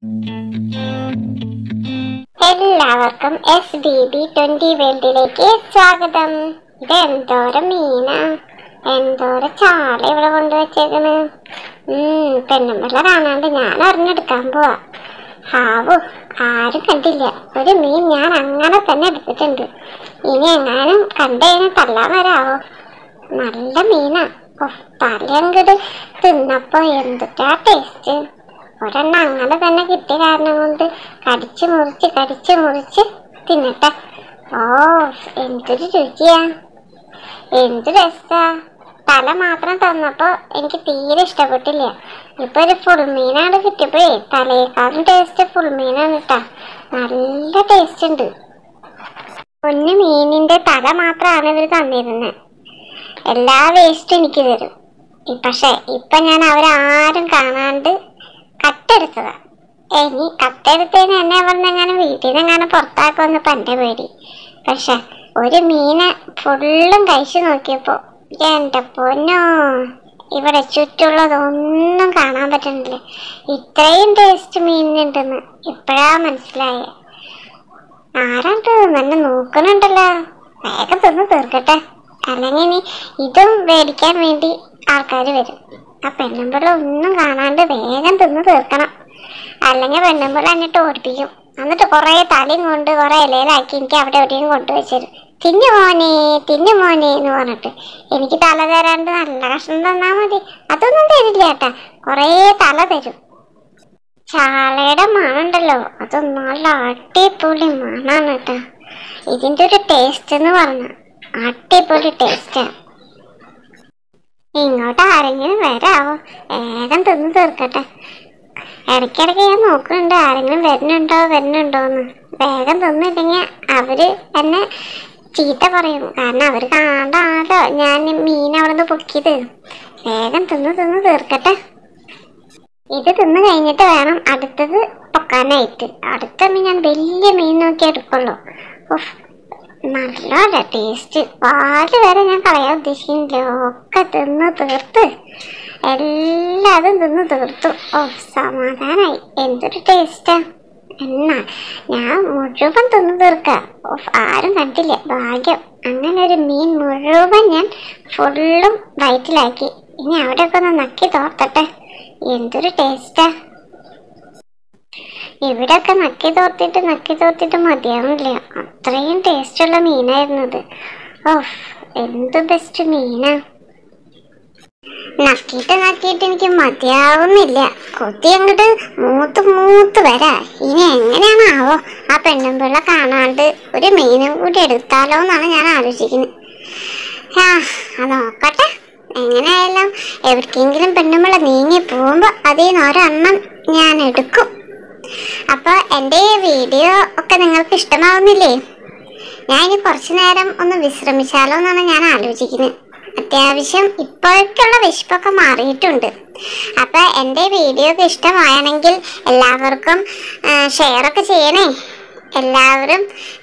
എല്ലാവർക്കും S B B twenty വേൾഡിലേക്ക് സ്വാഗതം ഇത് എന്തോരം മീനാ എന്തോരം ചാള ഇവിടെ കൊണ്ടുവച്ചേക്കണ് ഉം പെണ്ണുമ്പിള്ള കാണാണ്ട് ഞാൻ അറിഞ്ഞെടുക്കാൻ പോവാ ഹാവു ആരും കണ്ടില്ല ഒരു മീൻ ഞാൻ അങ്ങനെ തന്നെ എടുത്തിട്ടുണ്ട് ഇനി എങ്ങാനും കണ്ടതിന് തള്ളാൻ വരാവോ നല്ല മീനാ ഉഫ്, തലയങ്കട് തിന്നപ്പോ എന്തുട്ടാ ടേസ്റ്റ് ഒരെണ്ണം അങ്ങനെ തന്നെ കിട്ടിയ കാരണം കൊണ്ട് കടിച്ച് മുറിച്ച് കടിച്ച് മുറിച്ച് തിന്നട്ടെ ഓ എന്തൊരു രുചിയാ എന്ത് രസാ തല മാത്രം തന്നപ്പോ എനിക്ക് തീരെ ഇഷ്ടപ്പെട്ടില്ല ഇപ്പൊ ഒരു ഫുൾമീനാണ് കിട്ടിയപ്പോഴേ തലയേക്കാളും ടേസ്റ്റ് ഫുൾമീനാണ് കേട്ടാ നല്ല ടേസ്റ്റ് ഉണ്ട് ഒന്ന് മീനിന്റെ തല മാത്രമാണ് ഇവർ തന്നിരുന്നത് എല്ലാ വേസ്റ്റും എനിക്ക് തരും ഇ- പക്ഷെ ഇപ്പൊ ഞാൻ അവരാരും കാണാണ്ട് കട്ടെടുത്തതാ ഇനി കട്ടെടുത്തതിന് എന്നെ അവിടെ എങ്ങനെ വീട്ടിൽ നിന്ന് എങ്ങനെ പുറത്താക്കുമെന്ന് പന്റെ പേടി പക്ഷെ ഒരു മീനെ ഫുള്ളും കഴിച്ചു നോക്കിയപ്പോ എന്റെ പൊന്നോ ഇവിടെ ചുറ്റുള്ളതൊന്നും കാണാൻ പറ്റുന്നില്ല ഇത്രയും ടേസ്റ്റ് മീനിനുണ്ടെന്ന് ഇപ്പോഴാ മനസ്സിലായേ ആരാണ്ട് നല്ല നോക്കുന്നുണ്ടല്ലോ വേഗം തിന്ന് തീർക്കട്ടെ അല്ലെങ്കിൽ ഇനി ഇതും മേടിക്കാൻ വേണ്ടി ആൾക്കാർ വരും ആ പെണ്ണുമ്പിള്ള ഒന്നും കാണാണ്ട് വേഗം തിന്ന് തീർക്കണം അല്ലെങ്കിൽ പെണ്ണുമ്പിള്ള എന്നിട്ട് ഓടിപ്പിക്കും എന്നിട്ട് കുറേ തലയും കൊണ്ട് കുറേ ഇലയിലാക്കി എനിക്ക് അവിടെ എവിടെയും കൊണ്ടുവച്ചരും തിന്നു മോനെ തിന്നു മോനെ എന്ന് പറഞ്ഞിട്ട് എനിക്ക് തല തരാണ്ട് നല്ല കഷ്ണം തന്നാ മതി അതൊന്നും തരില്ല കേട്ടാ കുറേ തല തരും ചാളയുടെ മണുണ്ടല്ലോ അത് നല്ല അടിപൊളി മണാണ് കേട്ടോ ഇതിന്റെ ഒരു ടേസ്റ്റ് എന്ന് പറഞ്ഞ അടിപൊളി ടേസ്റ്റാ ഇങ്ങോട്ട് ആരെങ്കിലും വരാവോ വേഗം തിന്ന് തീർക്കട്ടെ ഇടയ്ക്കിടയ്ക്ക് ഞാൻ നോക്കുന്നുണ്ട് ആരെങ്കിലും വരുന്നുണ്ടോ വരുന്നുണ്ടോന്ന് വേഗം തിന്നില്ലെങ്കിൽ അവര് എന്നെ ചീത്ത പറയും കാരണം അവർ കാണാണ്ടോ ഞാൻ മീൻ അവിടെ നിന്ന് പൊക്കി തരും വേഗം തിന്ന് തിന്ന് തീർക്കട്ടെ ഇത് തിന്ന് കഴിഞ്ഞിട്ട് വേണം അടുത്തത് പൊക്കാനായിട്ട് അടുത്ത മീൻ ഞാൻ വലിയ മീൻ നോക്കി എടുക്കുള്ളൂ ഉഫ്, നല്ല ടേസ്റ്റ് പാല് വരെ ഞാൻ കളയാൻ ഉദ്ദേശിക്കുന്നില്ല ഒക്കെ തിന്ന് തീർത്ത് എല്ലാതും തിന്ന് തീർത്തു ഓ സമാധാനായി എന്തൊരു ടേസ്റ്റാ എന്നാ ഞാൻ മുഴുവൻ തിന്ന് തീർക്കാം ഓഫ് ആരും കണ്ടില്ല ഭാഗ്യം അങ്ങനെ ഒരു മീൻ മുഴുവൻ ഞാൻ ഫുള്ളും വയറ്റിലാക്കി ഇനി അവിടെയൊക്കെ ഒന്ന് നക്കി തോർത്തട്ടെ എന്തൊരു ടേസ്റ്റാ ഇവിടെയൊക്കെ നക്കി തോർത്തിട്ട് നക്കി തോർത്തിട്ട് മതിയാവില്ല അത്രയും ടേസ്റ്റുള്ള മീനായിരുന്നത് ഓഫ് എന്ത് ബെസ്റ്റ് മീനാ നക്കിയിട്ട് നക്കിയിട്ട് എനിക്ക് മതിയാവുന്നില്ല കൊത്തി അങ്ങോട്ട് മൂത്ത് മൂത്ത് വരാ ഇനി എങ്ങനെയാണാവോ ആ പെണ്ണുമ്പിള്ള കാണാണ്ട് ഒരു മീനും കൂടി എടുത്താലോ എന്നാണ് ഞാൻ ആലോചിക്കുന്നത് ആ അത് നോക്കട്ടെ എങ്ങനെയായാലും എവിടേക്കെങ്കിലും പെണ്ണുമ്പിള്ള നീങ്ങി പോകുമ്പോൾ അതിൽ നിന്ന് ഒരെണ്ണം ഞാൻ എടുക്കും അപ്പോൾ എൻ്റെ ഈ വീഡിയോ ഒക്കെ നിങ്ങൾക്ക് ഇഷ്ടമാവുന്നില്ലേ ഞാൻ ഇനി കുറച്ചു നേരം ഒന്ന് വിശ്രമിച്ചാലോ എന്നാണ് ഞാൻ ആലോചിക്കുന്നത് അത്യാവശ്യം ഇപ്പോഴേക്കുള്ള വിശപ്പൊക്കെ മാറിയിട്ടുണ്ട് അപ്പൊ എൻ്റെ വീഡിയോ ഒക്കെ ഇഷ്ടമാണെങ്കിൽ എല്ലാവർക്കും ഷെയർ ഒക്കെ ചെയ്യണേ എല്ലാവരും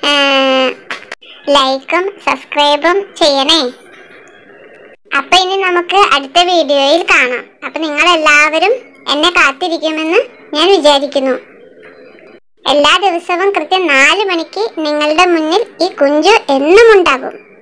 ലൈക്കും സബ്സ്ക്രൈബും ചെയ്യണേ അപ്പൊ ഇനി നമുക്ക് അടുത്ത വീഡിയോയിൽ കാണാം അപ്പൊ നിങ്ങൾ എല്ലാവരും എന്നെ കാത്തിരിക്കുമെന്ന് ഞാൻ വിചാരിക്കുന്നു എല്ലാ ദിവസവും കൃത്യം നാല് മണിക്ക് നിങ്ങളുടെ മുന്നിൽ ഈ കുഞ്ചു എന്നും ഉണ്ടാകും